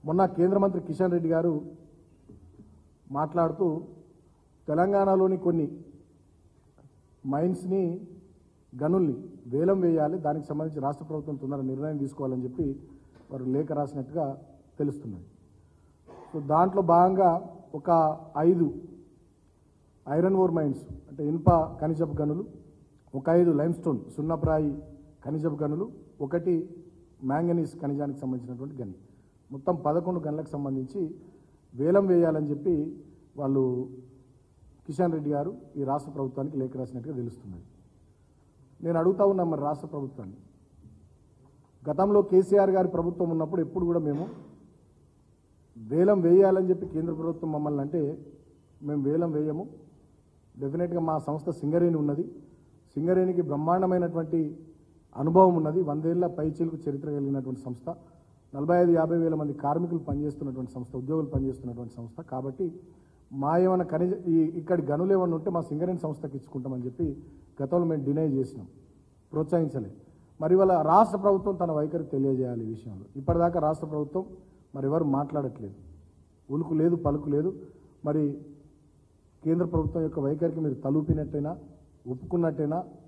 మొన్న కేంద్ర మంత్రి కిషన్ రెడ్డి గారు మాట్లాడుతూ తెలంగాణలోని కొన్ని మైన్స్ని గనుల్ని వేలం వేయాలి దానికి సంబంధించి రాష్ట్ర ప్రభుత్వం తొందర నిర్ణయం తీసుకోవాలని చెప్పి వారు లేఖ రాసినట్టుగా తెలుస్తున్నది సో దాంట్లో భాగంగా ఒక ఐదు ఐరన్ ఓర్ మైన్స్ అంటే ఇనుప ఖనిజపు గనులు ఒక ఐదు లైమ్ స్టోన్ సున్నప్రాయి ఖనిజపు గనులు ఒకటి మ్యాంగనీస్ ఖనిజానికి సంబంధించినటువంటి గని మొత్తం పదకొండు గనులకు సంబంధించి వేలం వేయాలని చెప్పి వాళ్ళు కిషన్ రెడ్డి గారు ఈ రాష్ట్ర ప్రభుత్వానికి లేఖ రాసినట్టుగా తెలుస్తున్నది నేను అడుగుతా ఉన్నా మరి రాష్ట్ర ప్రభుత్వాన్ని గతంలో కేసీఆర్ గారి ప్రభుత్వం ఉన్నప్పుడు ఎప్పుడు కూడా మేము వేలం వేయాలని చెప్పి కేంద్ర ప్రభుత్వం మమ్మల్ని అంటే మేము వేలం వేయము డెఫినెట్గా మా సంస్థ సింగరేణి ఉన్నది సింగరేణికి బ్రహ్మాండమైనటువంటి అనుభవం ఉన్నది వందేళ్ల పైచీలకు చరిత్ర కలిగినటువంటి సంస్థ నలభై ఐదు యాభై వేల మంది కార్మికులు పనిచేస్తున్నటువంటి సంస్థ ఉద్యోగులు పనిచేస్తున్నటువంటి సంస్థ కాబట్టి మా ఏమైనా ఖనిజ ఈ ఇక్కడి గనులు ఏమైనా ఉంటే మా సింగరేణి సంస్థకి ఇచ్చుకుంటామని చెప్పి గతంలో మేము డినై చేసినాం ప్రోత్సహించలే మరి వాళ్ళ రాష్ట్ర ప్రభుత్వం తన వైఖరి తెలియజేయాలి ఈ విషయంలో ఇప్పటిదాకా రాష్ట్ర ప్రభుత్వం మరి ఎవరు మాట్లాడట్లేదు ఉలుకు లేదు పలుకు లేదు మరి కేంద్ర ప్రభుత్వం యొక్క వైఖరికి మీరు తలూపినట్టయినా ఒప్పుకున్నట్టయినా